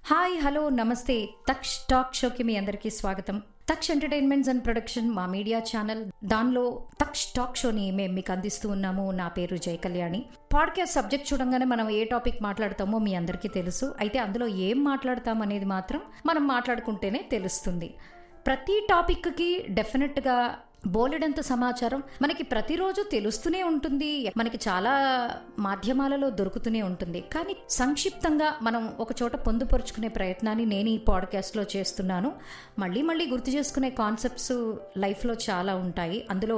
hi hello నమస్తే Taksh talk షోకి మీ అందరికీ స్వాగతం తక్ష్ ఎంటర్టైన్మెంట్స్ అండ్ ప్రొడక్షన్ మా మీడియా ఛానల్ దానిలో తక్ష్ టాక్ షోని మేము మీకు అందిస్తూ ఉన్నాము నా పేరు జయ కళ్యాణి పాడ్కాస్ట్ సబ్జెక్ట్ చూడంగానే మనం ఏ టాపిక్ మాట్లాడతామో మీ అందరికీ తెలుసు అయితే అందులో ఏం మాట్లాడతాం అనేది మాత్రం మనం మాట్లాడుకుంటేనే తెలుస్తుంది ప్రతి టాపిక్కి డెఫినెట్గా బోలెడంత సమాచారం మనకి ప్రతిరోజు తెలుస్తూనే ఉంటుంది మనకి చాలా మాధ్యమాలలో దొరుకుతూనే ఉంటుంది కానీ సంక్షిప్తంగా మనం ఒక చోట పొందుపరుచుకునే ప్రయత్నాన్ని నేను ఈ పాడ్కాస్ట్లో చేస్తున్నాను మళ్ళీ మళ్ళీ గుర్తు చేసుకునే కాన్సెప్ట్స్ లైఫ్లో చాలా ఉంటాయి అందులో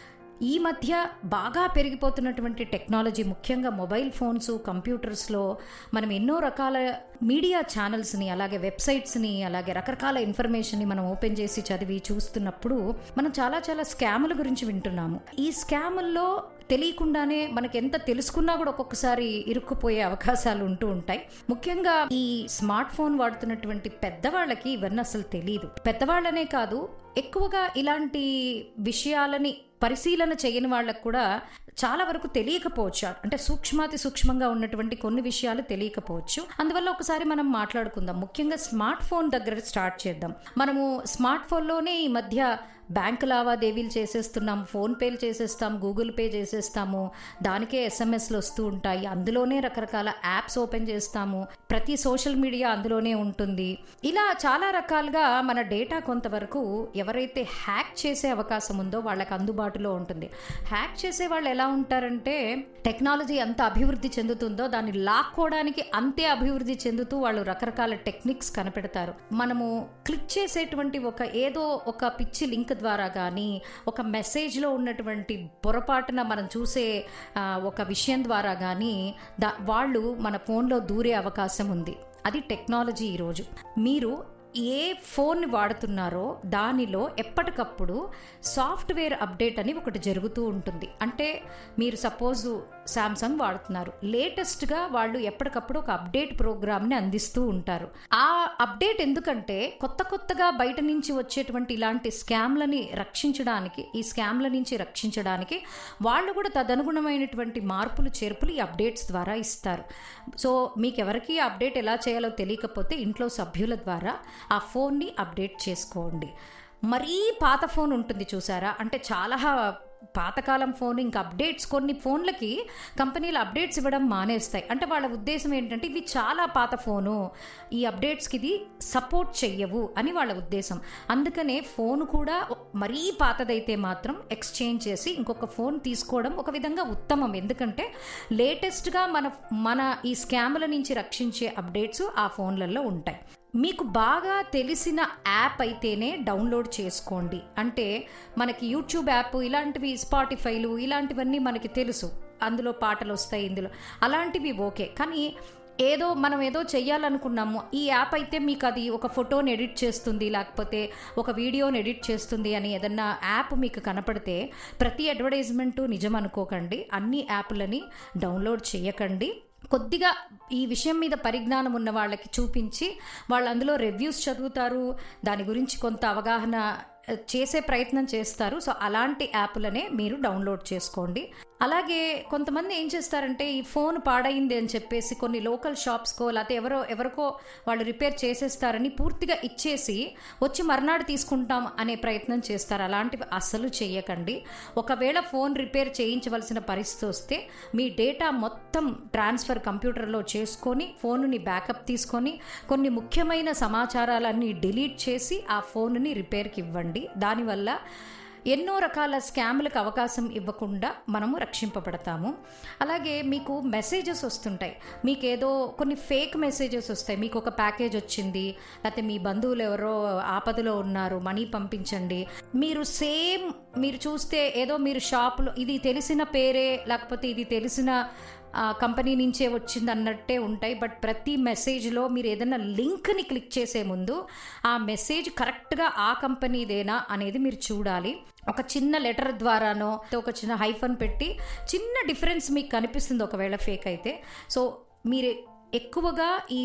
ఈ మధ్య బాగా పెరిగిపోతున్నటువంటి టెక్నాలజీ ముఖ్యంగా మొబైల్ ఫోన్స్ కంప్యూటర్స్లో మనం ఎన్నో రకాల మీడియా ఛానల్స్ని అలాగే వెబ్సైట్స్ని అలాగే రకరకాల ఇన్ఫర్మేషన్ని మనం ఓపెన్ చేసి చదివి చూస్తున్నప్పుడు మనం చాలా చాలా స్కాముల గురించి వింటున్నాము ఈ స్కాముల్లో తెలియకుండానే మనకి ఎంత తెలుసుకున్నా కూడా ఒక్కొక్కసారి ఇరుక్కుపోయే అవకాశాలు ఉంటూ ఉంటాయి ముఖ్యంగా ఈ స్మార్ట్ ఫోన్ వాడుతున్నటువంటి పెద్దవాళ్ళకి ఇవన్నీ అసలు తెలియదు పెద్దవాళ్ళనే కాదు ఎక్కువగా ఇలాంటి విషయాలని పరిశీలన చేయని వాళ్ళకు కూడా చాలా వరకు తెలియకపోవచ్చు అంటే సూక్ష్మాతి సూక్ష్మంగా ఉన్నటువంటి కొన్ని విషయాలు తెలియకపోవచ్చు అందువల్ల ఒకసారి మనం మాట్లాడుకుందాం ముఖ్యంగా స్మార్ట్ ఫోన్ దగ్గర స్టార్ట్ చేద్దాం మనము స్మార్ట్ ఫోన్లోనే ఈ మధ్య బ్యాంక్ లావాదేవీలు చేసేస్తున్నాం ఫోన్ పేలు చేసేస్తాం గూగుల్ పే చేసేస్తాము దానికే ఎస్ఎంఎస్లు వస్తూ ఉంటాయి అందులోనే రకరకాల యాప్స్ ఓపెన్ చేస్తాము ప్రతి సోషల్ మీడియా అందులోనే ఉంటుంది ఇలా చాలా రకాలుగా మన డేటా కొంతవరకు ఎవరైతే హ్యాక్ చేసే అవకాశం ఉందో వాళ్ళకి అందుబాటులో ఉంటుంది హ్యాక్ చేసే వాళ్ళు ఎలా ఉంటారంటే టెక్నాలజీ ఎంత అభివృద్ధి చెందుతుందో దాన్ని లాక్కోవడానికి అంతే అభివృద్ధి చెందుతూ వాళ్ళు రకరకాల టెక్నిక్స్ కనిపెడతారు మనము క్లిక్ చేసేటువంటి ఒక ఏదో ఒక పిచ్చి లింక్ ద్వారా కానీ ఒక మెసేజ్లో ఉన్నటువంటి పొరపాటున మనం చూసే ఒక విషయం ద్వారా కానీ దా వాళ్ళు మన ఫోన్లో దూరే అవకాశం ఉంది అది టెక్నాలజీ ఈరోజు మీరు ఏ ఫోన్ వాడుతున్నారో దానిలో ఎప్పటికప్పుడు సాఫ్ట్వేర్ అప్డేట్ అని ఒకటి జరుగుతూ ఉంటుంది అంటే మీరు సపోజ్ శాంసంగ్ వాడుతున్నారు లేటెస్ట్గా వాళ్ళు ఎప్పటికప్పుడు ఒక అప్డేట్ ప్రోగ్రామ్ని అందిస్తూ ఉంటారు ఆ అప్డేట్ ఎందుకంటే కొత్త కొత్తగా బయట నుంచి వచ్చేటువంటి ఇలాంటి స్కామ్లని రక్షించడానికి ఈ స్కామ్ల నుంచి రక్షించడానికి వాళ్ళు కూడా తదనుగుణమైనటువంటి మార్పులు చేర్పులు ఈ అప్డేట్స్ ద్వారా ఇస్తారు సో మీకు ఎవరికి అప్డేట్ ఎలా చేయాలో తెలియకపోతే ఇంట్లో సభ్యుల ద్వారా ఆ ఫోన్ని అప్డేట్ చేసుకోండి మరీ పాత ఫోన్ ఉంటుంది చూసారా అంటే చాలా పాతకాలం ఫోన్ ఇంకా అప్డేట్స్ కొన్ని ఫోన్లకి కంపెనీలు అప్డేట్స్ ఇవ్వడం మానేస్తాయి అంటే వాళ్ళ ఉద్దేశం ఏంటంటే ఇవి చాలా పాత ఫోను ఈ అప్డేట్స్కి ఇది సపోర్ట్ చెయ్యవు అని వాళ్ళ ఉద్దేశం అందుకనే ఫోన్ కూడా మరీ పాతదైతే మాత్రం ఎక్స్చేంజ్ చేసి ఇంకొక ఫోన్ తీసుకోవడం ఒక విధంగా ఉత్తమం ఎందుకంటే లేటెస్ట్గా మన మన ఈ స్కాముల నుంచి రక్షించే అప్డేట్స్ ఆ ఫోన్లలో ఉంటాయి మీకు బాగా తెలిసిన యాప్ అయితేనే డౌన్లోడ్ చేసుకోండి అంటే మనకి యూట్యూబ్ యాప్ ఇలాంటివి స్పాటిఫైలు ఇలాంటివన్నీ మనకి తెలుసు అందులో పాటలు వస్తాయి ఇందులో అలాంటివి ఓకే కానీ ఏదో మనం ఏదో చెయ్యాలనుకున్నాము ఈ యాప్ అయితే మీకు అది ఒక ఫోటోని ఎడిట్ చేస్తుంది లేకపోతే ఒక వీడియోని ఎడిట్ చేస్తుంది అని ఏదన్నా యాప్ మీకు కనపడితే ప్రతి అడ్వర్టైజ్మెంటు నిజం అనుకోకండి అన్ని యాప్లని డౌన్లోడ్ చేయకండి కొద్దిగా ఈ విషయం మీద పరిజ్ఞానం ఉన్న వాళ్ళకి చూపించి వాళ్ళు అందులో రివ్యూస్ చదువుతారు దాని గురించి కొంత అవగాహన చేసే ప్రయత్నం చేస్తారు సో అలాంటి యాప్లనే మీరు డౌన్లోడ్ చేసుకోండి అలాగే కొంతమంది ఏం చేస్తారంటే ఈ ఫోన్ పాడైంది అని చెప్పేసి కొన్ని లోకల్ షాప్స్కో లేకపోతే ఎవరో ఎవరికో వాళ్ళు రిపేర్ చేసేస్తారని పూర్తిగా ఇచ్చేసి వచ్చి మర్నాడు తీసుకుంటాం అనే ప్రయత్నం చేస్తారు అలాంటివి అస్సలు చేయకండి ఒకవేళ ఫోన్ రిపేర్ చేయించవలసిన పరిస్థితి వస్తే మీ డేటా మొత్తం ట్రాన్స్ఫర్ కంప్యూటర్లో చేసుకొని ఫోన్ని బ్యాకప్ తీసుకొని కొన్ని ముఖ్యమైన సమాచారాలన్నీ డిలీట్ చేసి ఆ ఫోన్ని రిపేర్కి ఇవ్వండి దానివల్ల ఎన్నో రకాల స్కామ్లకు అవకాశం ఇవ్వకుండా మనము రక్షింపబడతాము అలాగే మీకు మెసేజెస్ వస్తుంటాయి మీకు ఏదో కొన్ని ఫేక్ మెసేజెస్ వస్తాయి మీకు ఒక ప్యాకేజ్ వచ్చింది లేకపోతే మీ బంధువులు ఎవరో ఆపదలో ఉన్నారు మనీ పంపించండి మీరు సేమ్ మీరు చూస్తే ఏదో మీరు షాప్లో ఇది తెలిసిన పేరే లేకపోతే ఇది తెలిసిన కంపెనీ నుంచే వచ్చింది అన్నట్టే ఉంటాయి బట్ ప్రతి మెసేజ్లో మీరు ఏదైనా లింక్ని క్లిక్ చేసే ముందు ఆ మెసేజ్ కరెక్ట్గా ఆ కంపెనీదేనా అనేది మీరు చూడాలి ఒక చిన్న లెటర్ ద్వారానో ఒక చిన్న హైఫన్ పెట్టి చిన్న డిఫరెన్స్ మీకు కనిపిస్తుంది ఒకవేళ ఫేక్ అయితే సో మీరు ఎక్కువగా ఈ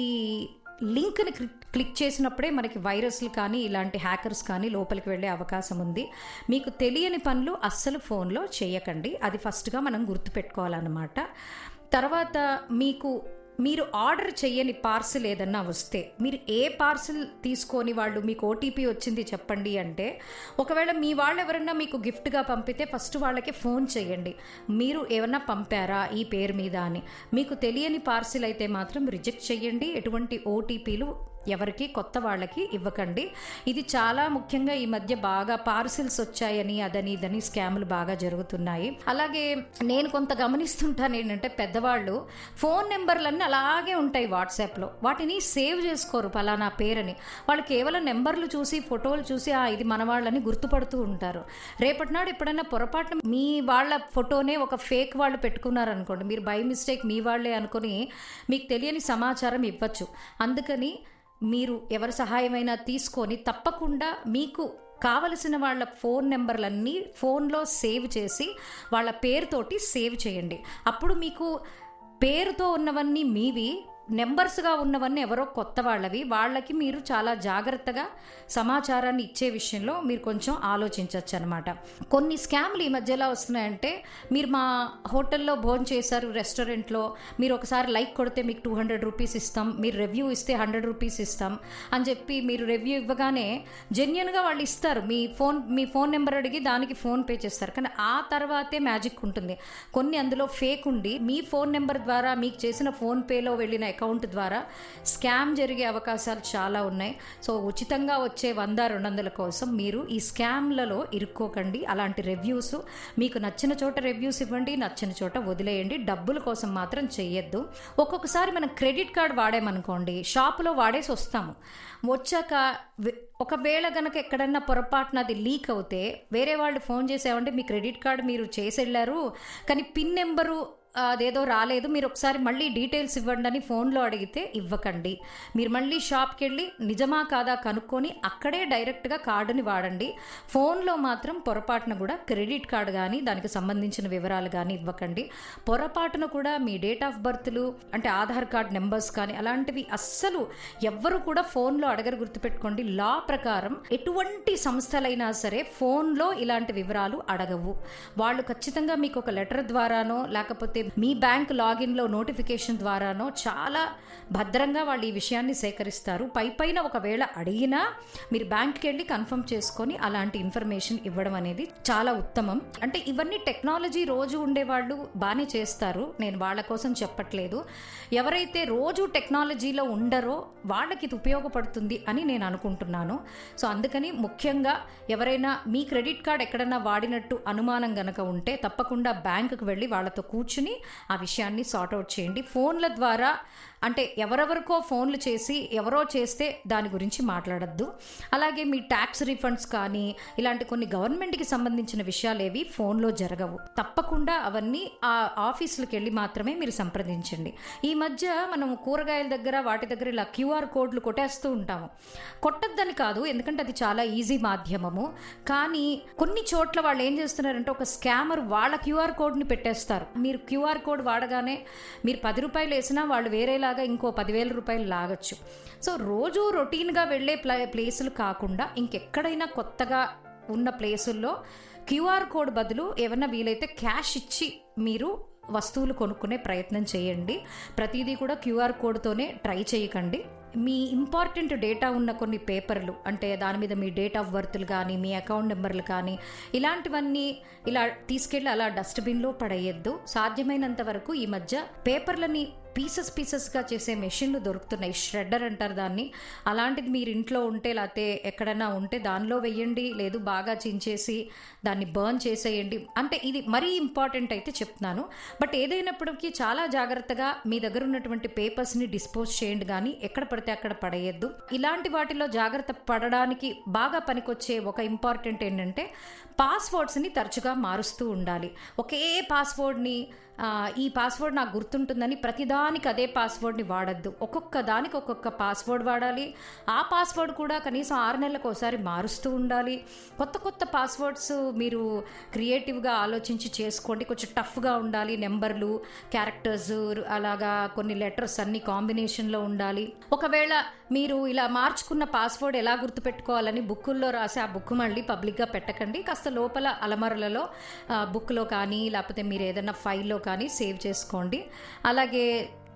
లింక్ని క్లిక్ చేసినప్పుడే మనకి వైరస్లు కానీ ఇలాంటి హ్యాకర్స్ కానీ లోపలికి వెళ్ళే అవకాశం ఉంది మీకు తెలియని పనులు అస్సలు ఫోన్లో చేయకండి అది ఫస్ట్గా మనం గుర్తుపెట్టుకోవాలన్నమాట తర్వాత మీకు మీరు ఆర్డర్ చేయని పార్సిల్ ఏదన్నా వస్తే మీరు ఏ పార్సిల్ తీసుకొని వాళ్ళు మీకు ఓటీపీ వచ్చింది చెప్పండి అంటే ఒకవేళ మీ వాళ్ళు ఎవరైనా మీకు గిఫ్ట్గా పంపితే ఫస్ట్ వాళ్ళకి ఫోన్ చేయండి మీరు ఏమన్నా పంపారా ఈ పేరు మీద అని మీకు తెలియని పార్సిల్ అయితే మాత్రం రిజెక్ట్ చేయండి ఎటువంటి ఓటీపీలు ఎవరికి కొత్త వాళ్ళకి ఇవ్వకండి ఇది చాలా ముఖ్యంగా ఈ మధ్య బాగా పార్సిల్స్ వచ్చాయని అదని ఇదని స్కాములు బాగా జరుగుతున్నాయి అలాగే నేను కొంత గమనిస్తుంటాను ఏంటంటే పెద్దవాళ్ళు ఫోన్ నెంబర్లన్నీ అలాగే ఉంటాయి వాట్సాప్లో వాటిని సేవ్ చేసుకోరు పలానా పేరని వాళ్ళు కేవలం నెంబర్లు చూసి ఫోటోలు చూసి ఆ ఇది మన వాళ్ళని గుర్తుపడుతూ ఉంటారు రేపటి నాడు ఎప్పుడైనా పొరపాటున మీ వాళ్ళ ఫోటోనే ఒక ఫేక్ వాళ్ళు పెట్టుకున్నారనుకోండి మీరు బై మిస్టేక్ మీ వాళ్ళే అనుకుని మీకు తెలియని సమాచారం ఇవ్వచ్చు అందుకని మీరు ఎవరి సహాయమైనా తీసుకొని తప్పకుండా మీకు కావలసిన వాళ్ళ ఫోన్ నెంబర్లన్నీ ఫోన్లో సేవ్ చేసి వాళ్ళ పేరుతోటి సేవ్ చేయండి అప్పుడు మీకు పేరుతో ఉన్నవన్నీ మీవి నెంబర్స్గా ఉన్నవన్నీ ఎవరో కొత్త వాళ్ళవి వాళ్ళకి మీరు చాలా జాగ్రత్తగా సమాచారాన్ని ఇచ్చే విషయంలో మీరు కొంచెం ఆలోచించవచ్చు అనమాట కొన్ని స్కామ్లు ఈ మధ్య ఎలా వస్తున్నాయంటే మీరు మా హోటల్లో భోజనం చేశారు రెస్టారెంట్లో మీరు ఒకసారి లైక్ కొడితే మీకు టూ హండ్రెడ్ రూపీస్ ఇస్తాం మీరు రివ్యూ ఇస్తే హండ్రెడ్ రూపీస్ ఇస్తాం అని చెప్పి మీరు రివ్యూ ఇవ్వగానే జెన్యున్గా వాళ్ళు ఇస్తారు మీ ఫోన్ మీ ఫోన్ నెంబర్ అడిగి దానికి ఫోన్ పే చేస్తారు కానీ ఆ తర్వాతే మ్యాజిక్ ఉంటుంది కొన్ని అందులో ఫేక్ ఉండి మీ ఫోన్ నెంబర్ ద్వారా మీకు చేసిన ఫోన్ పేలో వెళ్ళిన అకౌంట్ ద్వారా స్కామ్ జరిగే అవకాశాలు చాలా ఉన్నాయి సో ఉచితంగా వచ్చే వంద రెండు వందల కోసం మీరు ఈ స్కామ్లలో ఇరుక్కోకండి అలాంటి రివ్యూస్ మీకు నచ్చిన చోట రివ్యూస్ ఇవ్వండి నచ్చిన చోట వదిలేయండి డబ్బుల కోసం మాత్రం చెయ్యొద్దు ఒక్కొక్కసారి మనం క్రెడిట్ కార్డ్ వాడామనుకోండి షాపులో వాడేసి వస్తాము వచ్చాక వె- ఒకవేళ గనక ఎక్కడన్నా పొరపాటున అది లీక్ అవుతే వేరే వాళ్ళు ఫోన్ చేసేవంటే మీ క్రెడిట్ కార్డ్ మీరు చేసి వెళ్ళారు కానీ పిన్ నెంబరు అదేదో రాలేదు మీరు ఒకసారి మళ్ళీ డీటెయిల్స్ ఇవ్వండి అని ఫోన్లో అడిగితే ఇవ్వకండి మీరు మళ్ళీ షాప్కి వెళ్ళి నిజమా కాదా కనుక్కొని అక్కడే డైరెక్ట్గా కార్డుని వాడండి ఫోన్లో మాత్రం పొరపాటున కూడా క్రెడిట్ కార్డు కానీ దానికి సంబంధించిన వివరాలు కానీ ఇవ్వకండి పొరపాటున కూడా మీ డేట్ ఆఫ్ బర్త్లు అంటే ఆధార్ కార్డ్ నెంబర్స్ కానీ అలాంటివి అస్సలు ఎవ్వరు కూడా ఫోన్లో అడగరు గుర్తుపెట్టుకోండి లా ప్రకారం ఎటువంటి సంస్థలైనా సరే ఫోన్లో ఇలాంటి వివరాలు అడగవు వాళ్ళు ఖచ్చితంగా మీకు ఒక లెటర్ ద్వారానో లేకపోతే మీ బ్యాంక్ లాగిన్లో నోటిఫికేషన్ ద్వారానో చాలా భద్రంగా వాళ్ళు ఈ విషయాన్ని సేకరిస్తారు పై పైన ఒకవేళ అడిగినా మీరు బ్యాంక్కి వెళ్ళి కన్ఫర్మ్ చేసుకొని అలాంటి ఇన్ఫర్మేషన్ ఇవ్వడం అనేది చాలా ఉత్తమం అంటే ఇవన్నీ టెక్నాలజీ రోజు ఉండేవాళ్ళు బాగానే చేస్తారు నేను వాళ్ళ కోసం చెప్పట్లేదు ఎవరైతే రోజు టెక్నాలజీలో ఉండరో వాళ్ళకి ఇది ఉపయోగపడుతుంది అని నేను అనుకుంటున్నాను సో అందుకని ముఖ్యంగా ఎవరైనా మీ క్రెడిట్ కార్డ్ ఎక్కడన్నా వాడినట్టు అనుమానం గనక ఉంటే తప్పకుండా బ్యాంకుకి వెళ్ళి వాళ్ళతో కూర్చుని ఆ విషయాన్ని సార్ట్అవుట్ చేయండి ఫోన్ల ద్వారా అంటే ఎవరెవరికో ఫోన్లు చేసి ఎవరో చేస్తే దాని గురించి మాట్లాడద్దు అలాగే మీ ట్యాక్స్ రిఫండ్స్ కానీ ఇలాంటి కొన్ని గవర్నమెంట్కి సంబంధించిన విషయాలు ఏవి ఫోన్లో జరగవు తప్పకుండా అవన్నీ ఆ ఆఫీసులకు వెళ్ళి మాత్రమే మీరు సంప్రదించండి ఈ మధ్య మనం కూరగాయల దగ్గర వాటి దగ్గర ఇలా క్యూఆర్ కోడ్లు కొట్టేస్తూ ఉంటాము కొట్టద్దని కాదు ఎందుకంటే అది చాలా ఈజీ మాధ్యమము కానీ కొన్ని చోట్ల వాళ్ళు ఏం చేస్తున్నారంటే ఒక స్కామర్ వాళ్ళ క్యూఆర్ కోడ్ని పెట్టేస్తారు మీరు క్యూఆర్ కోడ్ వాడగానే మీరు పది రూపాయలు వేసినా వాళ్ళు వేరేలాగా ఇంకో పదివేల రూపాయలు లాగొచ్చు సో రోజు రొటీన్గా వెళ్ళే ప్లే ప్లేసులు కాకుండా ఇంకెక్కడైనా కొత్తగా ఉన్న ప్లేసుల్లో క్యూఆర్ కోడ్ బదులు ఏమన్నా వీలైతే క్యాష్ ఇచ్చి మీరు వస్తువులు కొనుక్కునే ప్రయత్నం చేయండి ప్రతిదీ కూడా క్యూఆర్ కోడ్తోనే ట్రై చేయకండి మీ ఇంపార్టెంట్ డేటా ఉన్న కొన్ని పేపర్లు అంటే దాని మీద మీ డేట్ ఆఫ్ బర్త్లు కానీ మీ అకౌంట్ నెంబర్లు కానీ ఇలాంటివన్నీ ఇలా తీసుకెళ్ళి అలా డస్ట్బిన్లో పడేయద్దు సాధ్యమైనంత వరకు ఈ మధ్య పేపర్లని పీసెస్ పీసెస్గా చేసే మెషిన్లు దొరుకుతున్నాయి ష్రెడ్డర్ అంటారు దాన్ని అలాంటిది మీరు ఇంట్లో ఉంటే లేకపోతే ఎక్కడైనా ఉంటే దానిలో వెయ్యండి లేదు బాగా చించేసి దాన్ని బర్న్ చేసేయండి అంటే ఇది మరీ ఇంపార్టెంట్ అయితే చెప్తున్నాను బట్ ఏదైనప్పటికీ చాలా జాగ్రత్తగా మీ దగ్గర ఉన్నటువంటి పేపర్స్ని డిస్పోజ్ చేయండి కానీ ఎక్కడ పడితే అక్కడ పడేయద్దు ఇలాంటి వాటిలో జాగ్రత్త పడడానికి బాగా పనికొచ్చే ఒక ఇంపార్టెంట్ ఏంటంటే పాస్వర్డ్స్ని తరచుగా మారుస్తూ ఉండాలి ఒకే పాస్వర్డ్ని ఆ, ఈ పాస్వర్డ్ నాకు గుర్తుంటుందని ప్రతిదానికి అదే పాస్వర్డ్ని వాడద్దు ఒక్కొక్క దానికి ఒక్కొక్క పాస్వర్డ్ వాడాలి ఆ పాస్వర్డ్ కూడా కనీసం ఆరు నెలలకు ఒకసారి మారుస్తూ ఉండాలి కొత్త కొత్త పాస్వర్డ్స్ మీరు క్రియేటివ్గా ఆలోచించి చేసుకోండి కొంచెం టఫ్గా ఉండాలి నెంబర్లు క్యారెక్టర్స్ అలాగా కొన్ని లెటర్స్ అన్ని కాంబినేషన్లో ఉండాలి ఒకవేళ మీరు ఇలా మార్చుకున్న పాస్వర్డ్ ఎలా గుర్తుపెట్టుకోవాలని బుక్కుల్లో రాసి ఆ బుక్ మళ్ళీ పబ్లిక్గా పెట్టకండి కాస్త లోపల అలమరలలో బుక్లో కానీ లేకపోతే మీరు ఏదైనా ఫైల్లో కానీ సేవ్ చేసుకోండి అలాగే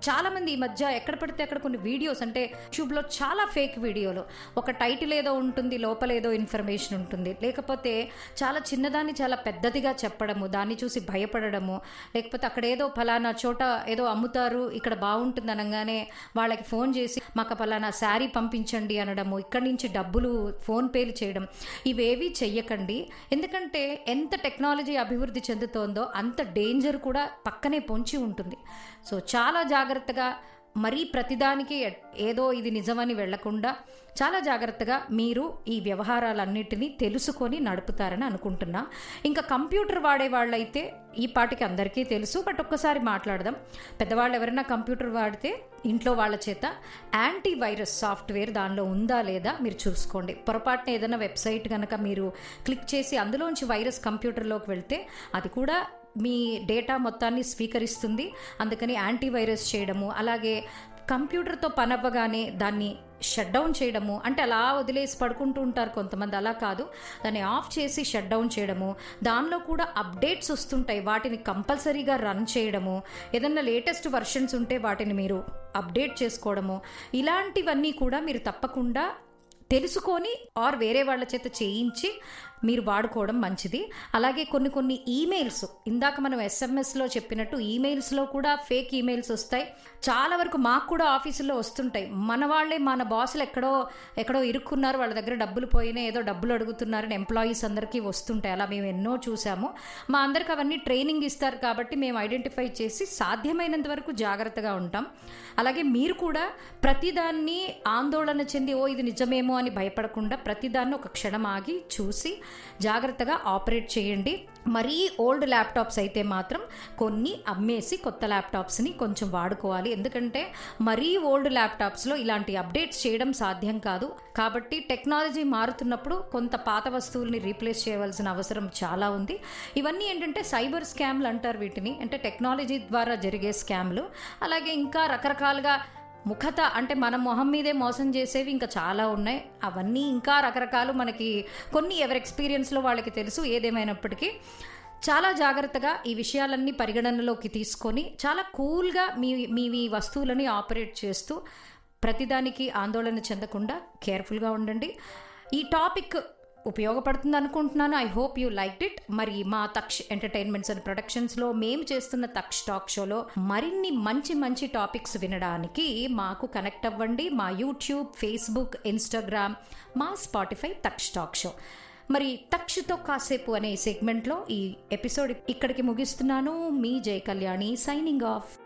చాలా మంది ఈ మధ్య ఎక్కడ పడితే అక్కడ కొన్ని వీడియోస్ అంటే యూట్యూబ్లో చాలా ఫేక్ వీడియోలు ఒక టైటిల్ ఏదో ఉంటుంది లోపల ఏదో ఇన్ఫర్మేషన్ ఉంటుంది లేకపోతే చాలా చిన్నదాన్ని చాలా పెద్దదిగా చెప్పడము దాన్ని చూసి భయపడడము లేకపోతే అక్కడ ఏదో ఫలానా చోట ఏదో అమ్ముతారు ఇక్కడ బాగుంటుంది అనగానే వాళ్ళకి ఫోన్ చేసి మాకు ఫలానా శారీ పంపించండి అనడము ఇక్కడి నుంచి డబ్బులు ఫోన్ పేలు చేయడం ఇవేవి చెయ్యకండి ఎందుకంటే ఎంత టెక్నాలజీ అభివృద్ధి చెందుతోందో అంత డేంజర్ కూడా పక్కనే పొంచి ఉంటుంది సో చాలా జాగ్రత్తగా మరీ ప్రతిదానికి ఏదో ఇది నిజమని వెళ్లకుండా చాలా జాగ్రత్తగా మీరు ఈ వ్యవహారాలన్నిటినీ తెలుసుకొని నడుపుతారని అనుకుంటున్నా ఇంకా కంప్యూటర్ వాడే వాళ్ళైతే ఈ పాటికి అందరికీ తెలుసు బట్ ఒక్కసారి మాట్లాడదాం పెద్దవాళ్ళు ఎవరైనా కంప్యూటర్ వాడితే ఇంట్లో వాళ్ళ చేత యాంటీ వైరస్ సాఫ్ట్వేర్ దానిలో ఉందా లేదా మీరు చూసుకోండి పొరపాటున ఏదైనా వెబ్సైట్ కనుక మీరు క్లిక్ చేసి అందులోంచి వైరస్ కంప్యూటర్లోకి వెళ్తే అది కూడా మీ డేటా మొత్తాన్ని స్వీకరిస్తుంది అందుకని యాంటీవైరస్ చేయడము అలాగే కంప్యూటర్తో పనవ్వగానే దాన్ని షట్ డౌన్ చేయడము అంటే అలా వదిలేసి పడుకుంటూ ఉంటారు కొంతమంది అలా కాదు దాన్ని ఆఫ్ చేసి షట్ డౌన్ చేయడము దానిలో కూడా అప్డేట్స్ వస్తుంటాయి వాటిని కంపల్సరీగా రన్ చేయడము ఏదన్నా లేటెస్ట్ వర్షన్స్ ఉంటే వాటిని మీరు అప్డేట్ చేసుకోవడము ఇలాంటివన్నీ కూడా మీరు తప్పకుండా తెలుసుకొని ఆర్ వేరే వాళ్ళ చేత చేయించి మీరు వాడుకోవడం మంచిది అలాగే కొన్ని కొన్ని ఈమెయిల్స్ ఇందాక మనం ఎస్ఎంఎస్లో చెప్పినట్టు ఈమెయిల్స్లో కూడా ఫేక్ ఈమెయిల్స్ వస్తాయి చాలా వరకు మాకు కూడా ఆఫీసులో వస్తుంటాయి మన వాళ్ళే మన బాసులు ఎక్కడో ఎక్కడో ఇరుక్కున్నారు వాళ్ళ దగ్గర డబ్బులు పోయినా ఏదో డబ్బులు అడుగుతున్నారని ఎంప్లాయీస్ అందరికీ వస్తుంటాయి అలా మేము ఎన్నో చూసాము మా అందరికి అవన్నీ ట్రైనింగ్ ఇస్తారు కాబట్టి మేము ఐడెంటిఫై చేసి సాధ్యమైనంత వరకు జాగ్రత్తగా ఉంటాం అలాగే మీరు కూడా ప్రతిదాన్ని ఆందోళన చెంది ఓ ఇది నిజమేమో అని భయపడకుండా ప్రతిదాన్ని ఒక క్షణం ఆగి చూసి జాగ్రత్తగా ఆపరేట్ చేయండి మరీ ఓల్డ్ ల్యాప్టాప్స్ అయితే మాత్రం కొన్ని అమ్మేసి కొత్త ల్యాప్టాప్స్ని కొంచెం వాడుకోవాలి ఎందుకంటే మరీ ఓల్డ్ ల్యాప్టాప్స్లో ఇలాంటి అప్డేట్స్ చేయడం సాధ్యం కాదు కాబట్టి టెక్నాలజీ మారుతున్నప్పుడు కొంత పాత వస్తువుల్ని రీప్లేస్ చేయవలసిన అవసరం చాలా ఉంది ఇవన్నీ ఏంటంటే సైబర్ స్కామ్లు అంటారు వీటిని అంటే టెక్నాలజీ ద్వారా జరిగే స్కామ్లు అలాగే ఇంకా రకరకాలుగా ముఖత అంటే మన మొహం మీదే మోసం చేసేవి ఇంకా చాలా ఉన్నాయి అవన్నీ ఇంకా రకరకాలు మనకి కొన్ని ఎవరి ఎక్స్పీరియన్స్లో వాళ్ళకి తెలుసు ఏదేమైనప్పటికీ చాలా జాగ్రత్తగా ఈ విషయాలన్నీ పరిగణనలోకి తీసుకొని చాలా కూల్గా మీ మీ మీ వస్తువులని ఆపరేట్ చేస్తూ ప్రతిదానికి ఆందోళన చెందకుండా కేర్ఫుల్గా ఉండండి ఈ టాపిక్ ఉపయోగపడుతుంది అనుకుంటున్నాను I hope you like it మరి మా తక్ష్ ఎంటర్టైన్మెంట్స్ అండ్ ప్రొడక్షన్స్లో మేము చేస్తున్న తక్ష్ టాక్ షోలో మరిన్ని మంచి మంచి టాపిక్స్ వినడానికి మాకు కనెక్ట్ అవ్వండి మా యూట్యూబ్ ఫేస్బుక్ ఇన్స్టాగ్రామ్ మా స్పాటిఫై తక్ష్ టాక్ షో మరి తక్షతో కాసేపు అనే సెగ్మెంట్లో ఈ ఎపిసోడ్ ఇక్కడికి ముగిస్తున్నాను మీ జయ కళ్యాణి సైనింగ్ ఆఫ్